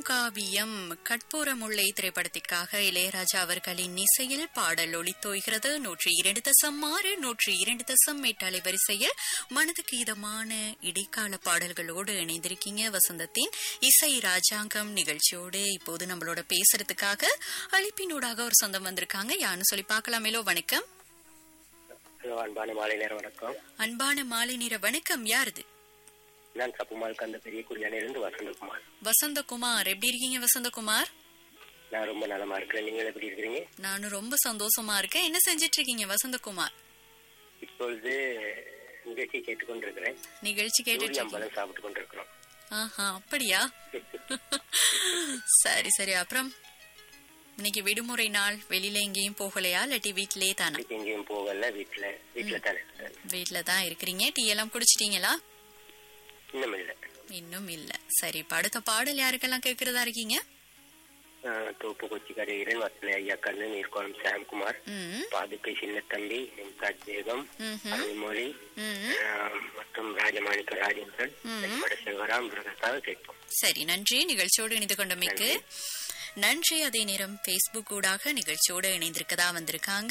காவியம் கட்பூரமுல்லை திரைப்படத்திற்காக இளையராஜா அவர்களின் இசையில் பாடல் ஒளித்தோய்கிறது நூற்றி இரண்டு தசம் ஆறு நூற்றி இரண்டு தசம் எட்டு அலைவரிசையில் மனதுக்கு இதமான இடைக்கால பாடல்களோடு இணைந்திருக்கீங்க வசந்தத்தின் இசை ராஜாங்கம் நிகழ்ச்சியோடு இப்போது நம்மளோட பேசுறதுக்காக அழைப்பினூடாக ஒரு சொந்தம் வந்திருக்காங்க யாருன்னு சொல்லி பார்க்கலாமேலோ வணக்கம் ஹலோ அன்பான மாலை நேரம் வணக்கம் அன்பான மாலை நேர வணக்கம் யாருது நான் தப்புமால் கந்த பெரிய குடியானிலிருந்து வசந்தகுமார் வசந்தகுமார் எப்படி இருக்கீங்க வசந்தகுமார் நான் ரொம்ப நலமா இருக்கிறேன் நீங்கள் எப்படி இருக்கிறீங்க நானும் ரொம்ப சந்தோஷமா இருக்கேன் என்ன செஞ்சிட்டு இருக்கீங்க வசந்தகுமார் இப்பொழுது நிகழ்ச்சி கேட்டுக்கொண்டிருக்கிறேன் நிகழ்ச்சி கேட்டுட்டு சூரிய இருக்கீங்க அம்பலம் சாப்பிட்டு கொண்டிருக்கிறோம் ஆஹா அப்படியா சரி சரி அப்புறம் இன்னைக்கு விடுமுறை நாள் வெளியில எங்கேயும் போகலையா இல்லாட்டி வீட்டிலேயே தானா இன்னைக்கு எங்கேயும் போகல வீட்டுல வீட்டுல தானே இருக்கிறேன். வீட்ல தான் இருக்கிறீங்க டீ எல்லாம் குடிச்சிட்டீங்களா இன்னும் இல்ல இன்னும் இல்ல சரி இப்ப அடுத்த பாடல் யாருக்கெல்லாம் கேட்கறதா இருக்கீங்க ஆஹ், தோப்பு கொச்சிக்காரி இரன் வசலை ஐயா கண்ணன் நீர்கோணம் சாம்குமார் ம் பாதுகை சின்ன தம்பி நிம்சாத் பேகம் ம்ஹும். அருள்மொழி ம் ஆஹ், மற்றும் ராஜமாணிக்க ராஜேந்திரன் வெண்மட செல்வராம் பிரகாசாக கேட்போம் சரி நன்றி நிகழ்ச்சியோடு இணைந்து கொண்டமைக்கு நன்றி அதே நேரம் Facebook ஊடாக நிகழ்ச்சியோடு இணைந்திருக்கதா வந்திருக்காங்க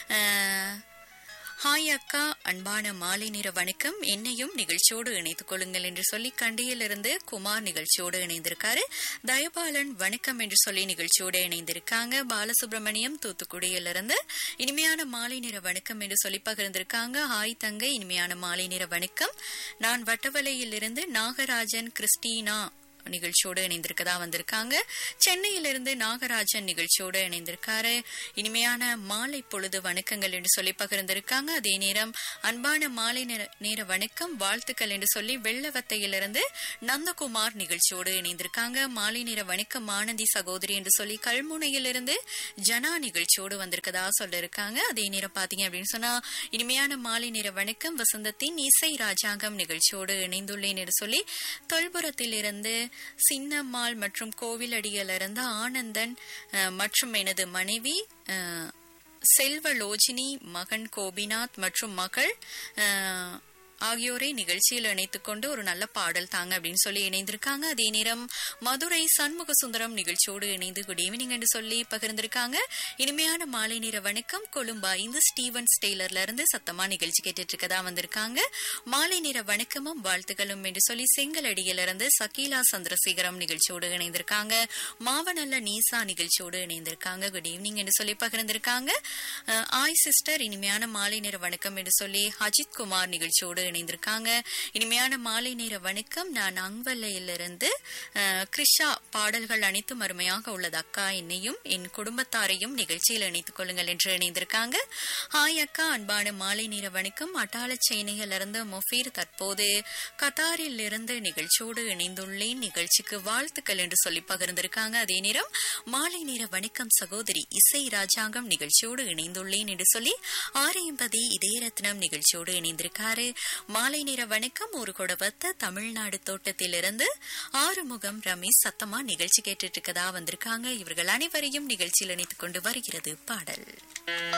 அஹ், ஹாய் அக்கா அன்பான மாலை நேர வணக்கம் என்னையும் நிகழ்ச்சியோடு இணைத்துக் கொள்ளுங்கள் என்று சொல்லி கண்டியிலிருந்து குமார் நிகழ்ச்சியோடு இணைந்திருக்காரு தயபாலன் வணக்கம் என்று சொல்லி நிகழ்ச்சியோடு இணைந்திருக்காங்க பாலசுப்ரமணியம் தூத்துக்குடியிலிருந்து இனிமையான மாலை நேர வணக்கம் என்று சொல்லி பகிர்ந்திருக்காங்க ஹாய் தங்க இனிமையான மாலை நேர வணக்கம் நான் வட்டவலையிலிருந்து நாகராஜன் கிறிஸ்டினா நிகழ்ச்சியோடு இணைந்திருக்கதா வந்திருக்காங்க சென்னையிலிருந்து நாகராஜன் நிகழ்ச்சியோடு இணைந்திருக்காரு இனிமையான மாலை பொழுது வணக்கங்கள் என்று சொல்லி பகிர்ந்திருக்காங்க அதே நேரம் அன்பான மாலை நேர நேர வணக்கம் வாழ்த்துக்கள் என்று சொல்லி வெள்ளவத்தையிலிருந்து நந்தகுமார் நிகழ்ச்சியோடு இணைந்திருக்காங்க மாலை நேர வணக்கம் ஆனந்தி சகோதரி என்று சொல்லி கல்முனையிலிருந்து ஜனா நிகழ்ச்சியோடு வந்திருக்கதா சொல்லிருக்காங்க அதே நேரம் பாத்தீங்க அப்படின்னு சொன்னா இனிமையான மாலை நேர வணக்கம் வசந்தத்தின் இசை ராஜாங்கம் நிகழ்ச்சியோடு இணைந்துள்ளேன் என்று சொல்லி தொல்புரத்தில் இருந்து சின்னம்மாள் மற்றும் கோவிலடியிலிருந்து ஆனந்தன் அஹ், மற்றும் எனது மனைவி அஹ், செல்வலோஜினி மகன் கோபிநாத் மற்றும் மகள் அஹ், ஆகியோரை நிகழ்ச்சியில் இணைத்துக் கொண்டு ஒரு நல்ல பாடல் தாங்க அப்படின்னு சொல்லி இணைந்திருக்காங்க அதே நேரம் மதுரை சண்முக சுந்தரம் நிகழ்ச்சியோடு இணைந்து குட் ஈவினிங் என்று சொல்லி பகிர்ந்திருக்காங்க இனிமையான மாலை நேர வணக்கம் கொழும்பா இந்த ஸ்டீவன் ஸ்டெய்லர்ல இருந்து சத்தமா நிகழ்ச்சி கேட்டுட்டு இருக்கதா வந்திருக்காங்க மாலை நேர வணக்கமும் வாழ்த்துக்களும் என்று சொல்லி செங்கலடியிலிருந்து சகீலா சந்திரசேகரம் நிகழ்ச்சியோடு இணைந்திருக்காங்க மாவனல்ல நீசா நிகழ்ச்சியோடு இணைந்திருக்காங்க குட் ஈவினிங் என்று சொல்லி பகிர்ந்திருக்காங்க அஹ், ஆய் சிஸ்டர் இனிமையான மாலை நேர வணக்கம் என்று சொல்லி அஜித் குமார் நிகழ்ச்சியோடு இணைந்திருக்காங்க இனிமையான மாலை நேர வணக்கம் நான் அங்வல்லையிலிருந்து அஹ், கிருஷா பாடல்கள் அனைத்தும் அருமையாக உள்ளது அக்கா என்னையும் என் குடும்பத்தாரையும் நிகழ்ச்சியில் இணைத்துக் கொள்ளுங்கள் என்று இணைந்திருக்காங்க ஹாய் அக்கா அன்பான மாலை நேர வணக்கம் அட்டாள இருந்து மொஃபீர் தற்போது கத்தாரில் இருந்து நிகழ்ச்சியோடு இணைந்துள்ளேன் நிகழ்ச்சிக்கு வாழ்த்துக்கள் என்று சொல்லி பகிர்ந்திருக்காங்க அதே நேரம் மாலை நேர வணக்கம் சகோதரி இசை ராஜாங்கம் நிகழ்ச்சியோடு இணைந்துள்ளேன் என்று சொல்லி ஆரையம்பதி இதயரத்னம் நிகழ்ச்சியோடு இணைந்திருக்காரு மாலை நேர வணக்கம் ஒரு கொடவத்த தமிழ்நாடு தோட்டத்திலிருந்து ஆறுமுகம் ரமேஷ் சத்தமா நிகழ்ச்சி கேட்டுட்டு இருக்கதா வந்திருக்காங்க இவர்கள் அனைவரையும் நிகழ்ச்சியில் இணைத்துக் கொண்டு வருகிறது பாடல்